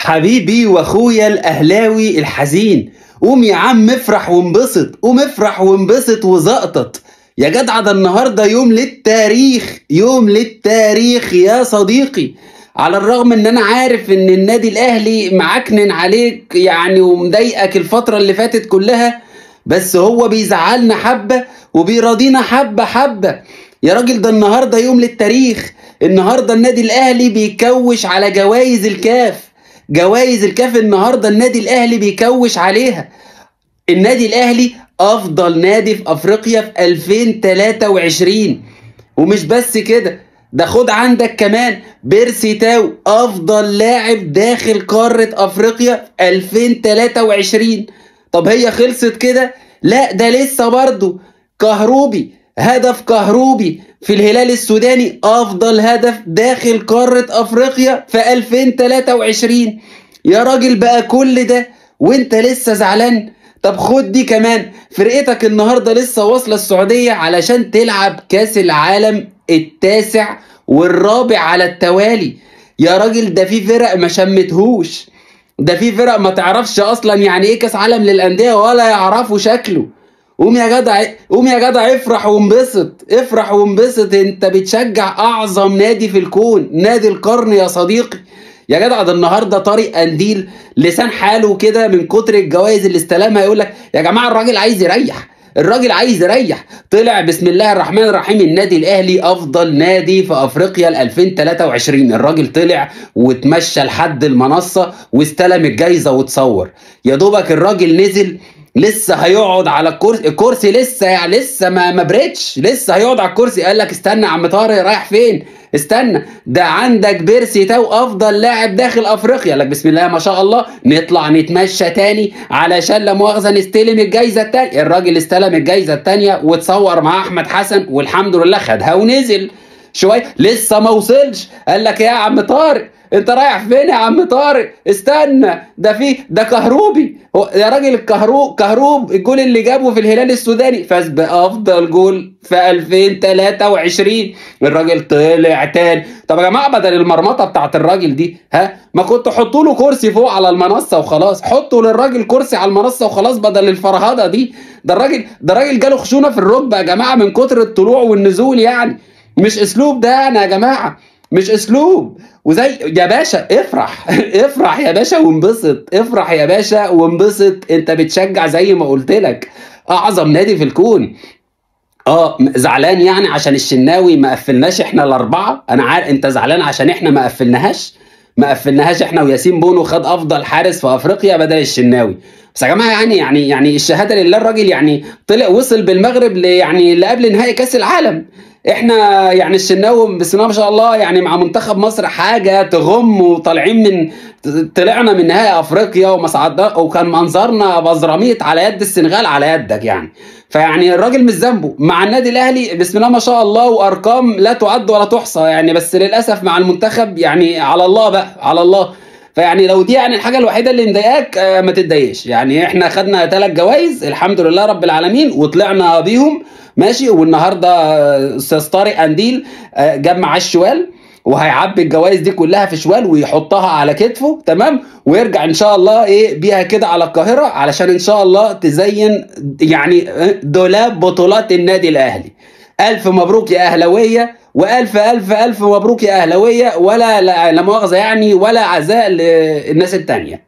حبيبي واخويا الاهلاوي الحزين قوم يا عم افرح وانبسط قوم افرح وانبسط وزقطط يا جدع ده النهارده يوم للتاريخ يوم للتاريخ يا صديقي على الرغم ان انا عارف ان النادي الاهلي معكنن عليك يعني ومضايقك الفتره اللي فاتت كلها بس هو بيزعلنا حبه وبيراضينا حبه حبه يا راجل ده النهارده يوم للتاريخ النهارده النادي الاهلي بيكوش على جوائز الكاف جوائز الكاف النهارده النادي الاهلي بيكوش عليها النادي الاهلي افضل نادي في افريقيا في 2023 ومش بس كده ده خد عندك كمان بيرسي تاو افضل لاعب داخل قارة افريقيا في 2023 طب هي خلصت كده لا ده لسه برضه كهروبي هدف كهروبي في الهلال السوداني افضل هدف داخل قارة افريقيا في 2023 يا راجل بقى كل ده وانت لسه زعلان طب خد دي كمان فرقتك النهارده لسه واصله السعوديه علشان تلعب كاس العالم التاسع والرابع على التوالي يا راجل ده في فرق ما شمتهوش ده في فرق ما تعرفش اصلا يعني ايه كاس عالم للانديه ولا يعرفوا شكله قوم يا جدع قوم يا جدع افرح وانبسط افرح وانبسط انت بتشجع اعظم نادي في الكون نادي القرن يا صديقي يا جدع ده النهارده طارق قنديل لسان حاله كده من كتر الجوائز اللي استلمها يقول لك يا جماعه الراجل عايز يريح الراجل عايز يريح طلع بسم الله الرحمن الرحيم النادي الاهلي افضل نادي في افريقيا ل 2023 الراجل طلع واتمشى لحد المنصه واستلم الجايزه وتصور يا دوبك الراجل نزل لسه هيقعد على الكرسي الكرسي لسه يعني لسه ما ما بريتش لسه هيقعد على الكرسي قال لك استنى يا عم طارق رايح فين استنى ده عندك بيرسي تاو افضل لاعب داخل افريقيا لك بسم الله ما شاء الله نطلع نتمشى تاني علشان لا مؤاخذه نستلم الجايزه التانية الراجل استلم الجايزه التانية وتصور مع احمد حسن والحمد لله خدها ونزل شويه لسه ما وصلش قال لك يا عم طارق انت رايح فين يا عم طارق استنى ده في ده كهروبي هو يا راجل الكهروب كهروب الجول اللي جابه في الهلال السوداني فاز بافضل جول في 2023 الراجل طلع تاني طب يا جماعه بدل المرمطه بتاعت الراجل دي ها ما كنتوا حطوا له كرسي فوق على المنصه وخلاص حطوا للراجل كرسي على المنصه وخلاص بدل الفرهده دي ده الراجل ده الراجل جاله خشونه في الركبه يا جماعه من كتر الطلوع والنزول يعني مش اسلوب ده يعني يا جماعه مش اسلوب وزي يا باشا افرح افرح يا باشا وانبسط افرح يا باشا وانبسط انت بتشجع زي ما قلت لك اعظم نادي في الكون اه زعلان يعني عشان الشناوي ما قفلناش احنا الاربعه انا عارف انت زعلان عشان احنا ما قفلناهاش ما قفلناهاش احنا وياسين بونو خد افضل حارس في افريقيا بدل الشناوي بس يا جماعه يعني يعني يعني الشهاده لله الراجل يعني طلع وصل بالمغرب ل- يعني لقبل نهائي كاس العالم احنا يعني الشناوي بسم الله ما شاء الله يعني مع منتخب مصر حاجه تغم وطالعين من طلعنا من نهائي افريقيا وما صعدنا وكان منظرنا بزراميط على يد السنغال على يدك يعني فيعني الراجل مش ذنبه مع النادي الاهلي بسم الله ما شاء الله وارقام لا تعد ولا تحصى يعني بس للاسف مع المنتخب يعني على الله بقى على الله فيعني لو دي يعني الحاجه الوحيده اللي مضايقاك آه، ما تتضايقش يعني احنا خدنا ثلاث جوائز الحمد لله رب العالمين وطلعنا بيهم ماشي والنهارده آه، استاذ طارق قنديل آه، جاب معاه الشوال وهيعبي الجوائز دي كلها في شوال ويحطها على كتفه تمام ويرجع ان شاء الله ايه بيها كده على القاهره علشان ان شاء الله تزين يعني آه، دولاب بطولات النادي الاهلي الف مبروك يا اهلاويه والف الف الف مبروك يا اهلاويه ولا لا لا مؤاخذه يعني ولا عزاء للناس التانيه